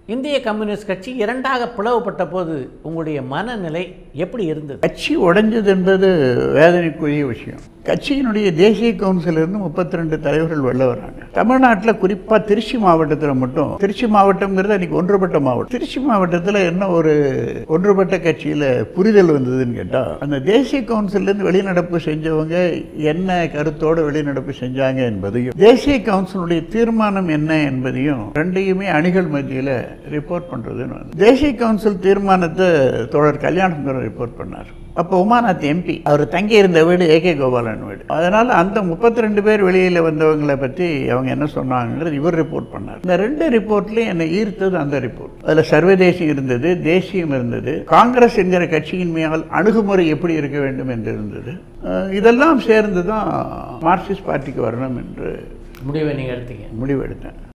இந்திய கம்யூனிஸ்ட் கட்சி இரண்டாக பிளவுபட்ட போது உங்களுடைய மனநிலை எப்படி இருந்தது கட்சி உடைஞ்சது என்பது வேதனைக்குரிய விஷயம் கட்சியினுடைய தேசிய கவுன்சிலிருந்து முப்பத்தி ரெண்டு தலைவர்கள் வெளில வராங்க தமிழ்நாட்டில் குறிப்பாக திருச்சி மாவட்டத்தில் மட்டும் திருச்சி மாவட்டம்ங்கிறது அன்றைக்கி ஒன்றுபட்ட மாவட்டம் திருச்சி மாவட்டத்தில் என்ன ஒரு ஒன்றுபட்ட கட்சியில் புரிதல் வந்ததுன்னு கேட்டால் அந்த தேசிய கவுன்சிலேருந்து வெளிநடப்பு செஞ்சவங்க என்ன கருத்தோடு வெளிநடப்பு செஞ்சாங்க என்பதையும் தேசிய கவுன்சிலுடைய தீர்மானம் என்ன என்பதையும் ரெண்டையுமே அணிகள் மத்தியில் ரிப்போர்ட் பண்ணுறதுன்னு வந்து தேசிய கவுன்சில் தீர்மானத்தை தோழர் கல்யாண சுந்தரம் ரிப்போர்ட் பண்ணார் அப்போ உமாநாத் எம்பி அவர் தங்கி இருந்த வீடு ஏகே கோபாலன் வீடு அதனால் அந்த முப்பத்தி ரெண்டு பேர் வெளியில் வந்தவங்களை பற்றி அவங்க என்ன சொன்னாங்கிறது இவர் ரிப்போர்ட் பண்ணார் இந்த ரெண்டு ரிப்போர்ட்லையும் என்னை ஈர்த்தது அந்த ரிப்போர்ட் அதில் சர்வதேசியம் இருந்தது தேசியம் இருந்தது காங்கிரஸ் என்கிற கட்சியின் மேல் அணுகுமுறை எப்படி இருக்க வேண்டும் என்று இருந்தது அஹ் இதெல்லாம் சேர்ந்து தான் மார்க்சிஸ்ட் பார்ட்டிக்கு வரணும் என்று முடிவை நீங்கள் எடுத்தீங்க முடிவெடுத்தேன்